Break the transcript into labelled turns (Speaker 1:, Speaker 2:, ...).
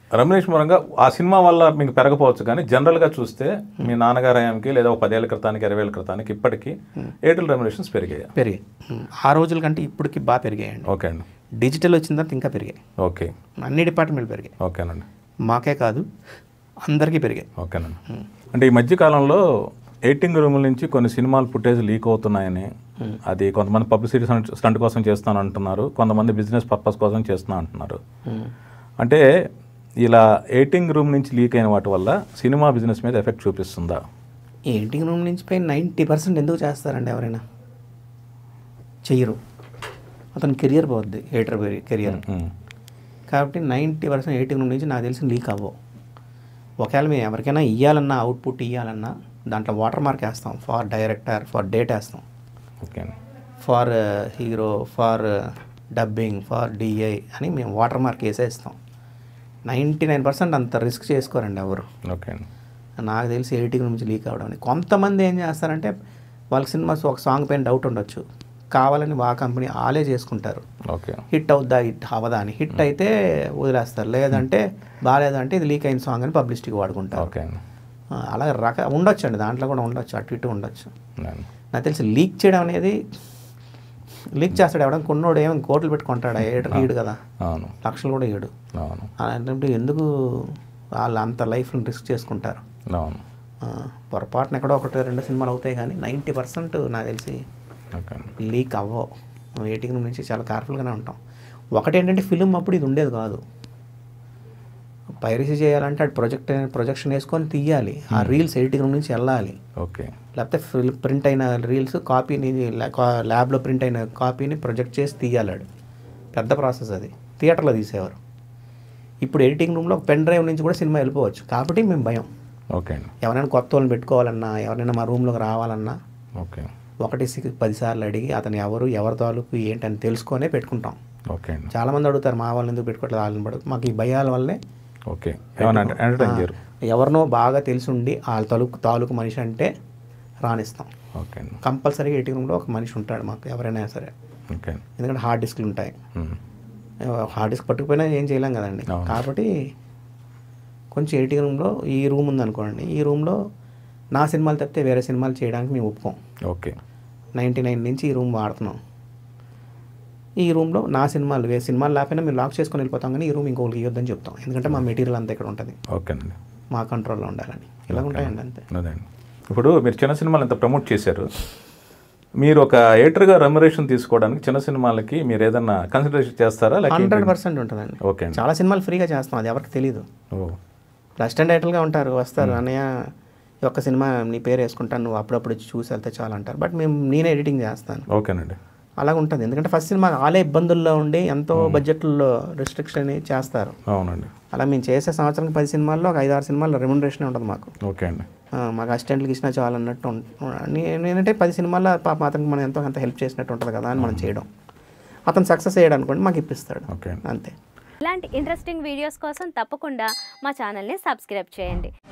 Speaker 1: రమేష్ పరంగా ఆ సినిమా వల్ల మీకు పెరగపోవచ్చు కానీ జనరల్గా చూస్తే మీ నాన్నగారు హయాంకి లేదా ఒక పదేళ్ల క్రితానికి ఇరవై ఏళ్ళ క్రితానికి ఇప్పటికీ ఎయిర్టెల్ రెమ్యునేషన్స్ పెరిగాయి
Speaker 2: పెరిగాయి ఆ రోజుల కంటే ఇప్పటికి బాగా పెరిగాయండి
Speaker 1: ఓకే అండి
Speaker 2: డిజిటల్ వచ్చిన తర్వాత ఇంకా పెరిగాయి
Speaker 1: ఓకే
Speaker 2: అన్ని డిపార్ట్మెంట్లు పెరిగాయి
Speaker 1: ఓకేనండి
Speaker 2: మాకే కాదు అందరికీ పెరిగాయి
Speaker 1: ఓకేనండి అంటే ఈ మధ్య కాలంలో ఎయిటింగ్ రూముల నుంచి కొన్ని సినిమాలు ఫుటేజ్ లీక్ అవుతున్నాయని అది కొంతమంది పబ్లిసిటీ స్టంట్ కోసం చేస్తాను అంటున్నారు కొంతమంది బిజినెస్ పర్పస్ కోసం చేస్తున్నా అంటున్నారు అంటే ఇలా ఎయిటింగ్ రూమ్ నుంచి లీక్ అయిన వాటి వల్ల సినిమా బిజినెస్ మీద ఎఫెక్ట్ చూపిస్తుందా
Speaker 2: ఎయిటింగ్ రూమ్ నుంచి పై నైంటీ పర్సెంట్ ఎందుకు చేస్తారండి ఎవరైనా చెయ్యరు అతని కెరియర్ పోద్ది ఎయిటర్ కెరియర్
Speaker 1: ఉమ్.
Speaker 2: కాబట్టి నైంటీ పర్సెంట్ ఎయిటింగ్ రూమ్ నుంచి నాకు తెలిసి లీక్ అవ్వవు ఒకవేళ మేము ఎవరికైనా ఇవ్వాలన్నా అవుట్పుట్ ఇవ్వాలన్నా దాంట్లో వాటర్ మార్క్ వేస్తాం ఫార్ డైరెక్టర్ ఫర్ డేట్ వేస్తాం
Speaker 1: ఓకే అండి
Speaker 2: for hero for dubbing for DI అని మేము వాటర్ మార్క్ వేసేస్తాం నైంటీ నైన్ పర్సెంట్ అంత రిస్క్ చేసుకోరండి ఎవరు
Speaker 1: ఓకే అండి
Speaker 2: నాకు తెలిసి ఎయిటింగ్ నుంచి లీక్ అవ్వడం అని. కొంతమంది ఏం చేస్తారంటే వాళ్ళకి సినిమా ఒక సాంగ్ పైన డౌట్ ఉండొచ్చు కావాలని ఆ కంపెనీ ఆలే చేసుకుంటారు
Speaker 1: ఓకే
Speaker 2: హిట్ అవుద్దా హిట్ అవ్వదా అని హిట్ అయితే వదిలేస్తారు లేదంటే బాగాలేదంటే ఇది లీక్ అయిన సాంగ్ అని పబ్లిసిటీకి వాడుకుంటారు
Speaker 1: ఓకే అండి
Speaker 2: ఆ, అలా రక ఉండొచ్చు అండి దాంట్లో కూడా ఉండొచ్చు అటు ఇటు ఉండొచ్చు
Speaker 1: నేను
Speaker 2: నాకు తెలిసి లీక్ చేయడం అనేది లీక్ చేస్తాడు ఎవడం కొన్నోడు ఏమో కోట్లు పెట్టుకుంటాడు ఏడు ఈడు కదా
Speaker 1: అవును
Speaker 2: లక్షలు కూడా ఏడు
Speaker 1: అవును
Speaker 2: అలాంటి ఎందుకు వాళ్ళు అంత లైఫ్ని రిస్క్ చేసుకుంటారు
Speaker 1: అవును
Speaker 2: ఆ, పొరపాటున ఎక్కడో ఒకటి రెండు సినిమాలు అవుతాయి కానీ నైంటీ పర్సెంట్ నాకు తెలిసి
Speaker 1: ఓకే అండి
Speaker 2: లీక్ అవ్వవు వెయిటింగ్ రూమ్ నుంచి చాలా కేర్ఫుల్గానే ఉంటాం ఒకటి ఏంటంటే ఫిలిం అప్పుడు ఇది ఉండేది కాదు పైరసీ చేయాలంటే అటు ప్రొజెక్ట్ ప్రొజెక్షన్ వేసుకొని తీయాలి ఆ రీల్స్ ఎడిటింగ్ రూమ్ నుంచి వెళ్ళాలి
Speaker 1: ఓకే
Speaker 2: లేకపోతే ఫిల్ ప్రింట్ అయిన రీల్స్ కాపీని ల్యాబ్లో ప్రింట్ అయిన కాపీని ప్రొజెక్ట్ చేసి తీయాలి ఆడు. పెద్ద ప్రాసెస్ అది థియేటర్లో తీసేవారు ఇప్పుడు ఎడిటింగ్ రూమ్లో పెన్ డ్రైవ్ నుంచి కూడా సినిమా వెళ్ళిపోవచ్చు కాబట్టి మేము భయం
Speaker 1: ఓకే అండి
Speaker 2: ఎవరైనా కొత్త వాళ్ళని పెట్టుకోవాలన్నా ఎవరైనా మా రూమ్లోకి రావాలన్నా
Speaker 1: ఓకే
Speaker 2: ఒకటి సి- పదిసార్లు అడిగి అతను ఎవరు ఎవరి తాలూకు ఏంటని తెలుసుకొనే పెట్టుకుంటాం
Speaker 1: ఓకే అండి
Speaker 2: చాలామంది అడుగుతారు మా వాళ్ళని ఎందుకు పెట్టుకోవట్లేదు వాళ్ళని పడు మాకు ఈ భయాల వల్లే
Speaker 1: ఓకే ఏమన్నా ఎంటర్టైన్ చేయరు
Speaker 2: ఎవరినో బాగా తెలిసి ఉండి వాళ్ళ తాలూకు తాలూకు మనిషి అంటే రాణిస్తాం
Speaker 1: ఓకే అండి
Speaker 2: కంపల్సరీగా ఎడిటింగ్ రూమ్లో ఒక మనిషి ఉంటాడు మాకు ఎవరైనా సరే
Speaker 1: ఓకే అండి
Speaker 2: ఎందుకంటే హార్డ్ డిస్క్లు ఉంటాయి
Speaker 1: ఉమ్.
Speaker 2: హార్డ్ డిస్క్ పట్టుకుపోయినా ఏం చేయలేం కదండి
Speaker 1: అవును.
Speaker 2: కాబట్టి కొంచెం ఎడిటింగ్ రూమ్లో ఈ రూమ్ ఉందనుకోండి ఈ రూమ్లో నా సినిమాలు తప్పితే వేరే సినిమాలు చేయడానికి మేము ఒప్పుకోం
Speaker 1: ఓకే
Speaker 2: నైంటీ నైన్ నుంచి ఈ రూమ్ వాడుతున్నాం ఈ రూమ్లో నా సినిమాలు వేరే సినిమాలు లేకపోయినా మేము లాక్ చేసుకొని వెళ్ళిపోతాం కానీ ఈ రూమ్ ఇంకొకరికి ఇవ్వద్దని చెప్తాం ఎందుకంటే మా మెటీరియల్ అంతా ఇక్కడ ఉంటుంది
Speaker 1: ఓకే అండి
Speaker 2: మా కంట్రోల్లో ఉండాలని ఇలా ఉంటాయండి అంతే
Speaker 1: అదే అండి ఇప్పుడు మీరు చిన్న సినిమాలు ఎంత ప్రమోట్ చేశారు మీరు ఒక ఎయిటర్గా రెమ్యురేషన్ తీసుకోవడానికి చిన్న సినిమాలకి మీరు ఏదన్నా కన్సిడరేషన్ చేస్తారా లేక
Speaker 2: హండ్రెడ్ పర్సెంట్ ఉంటుందండి
Speaker 1: ఓకే అండి
Speaker 2: చాలా సినిమాలు ఫ్రీగా చేస్తాం అది ఎవరికి తెలియదు
Speaker 1: ఓ
Speaker 2: అసిస్టెంట్ డైరెక్టర్గా ఉంటారు వస్తారు అన్నయ్య ఈ ఒక్క సినిమా నీ పేరు వేసుకుంటాను నువ్వు అప్పుడప్పుడు వచ్చి చూసి వెళ్తే చాలు అంటారు బట్ మేము నేనే ఎడిటింగ్ చేస్తాను
Speaker 1: ఓకేనండి
Speaker 2: అలాగ ఉంటుంది ఎందుకంటే ఫస్ట్ సినిమా ఆలే ఇబ్బందుల్లో ఉండి ఎంతో బడ్జెట్లో రిస్ట్రిక్షన్ చేస్తారు
Speaker 1: అవునండి
Speaker 2: అలా మేము చేసే సంవత్సరానికి పది సినిమాల్లో ఒక ఐదు ఆరు సినిమాల్లో రెమ్యునరేషన్ ఉంటుంది మాకు
Speaker 1: ఓకే అండి
Speaker 2: ఆ, మాకు అసిస్టెంట్లకి ఇచ్చినా చాలు అన్నట్టు ఉం- నే- నేనంటే పది సినిమాల్లో పాప అతనికి మనం ఎంతో కొంత హెల్ప్ చేసినట్టు ఉంటుంది కదా అని మనం చేయడం అతను సక్సెస్ అయ్యాడు అనుకోండి మాకు ఇప్పిస్తాడు
Speaker 1: ఓకే అండి
Speaker 2: అంతే
Speaker 3: ఇలాంటి ఇంట్రెస్టింగ్ వీడియోస్ కోసం తప్పకుండా మా ఛానల్ని సబ్స్క్రైబ్ చేయండి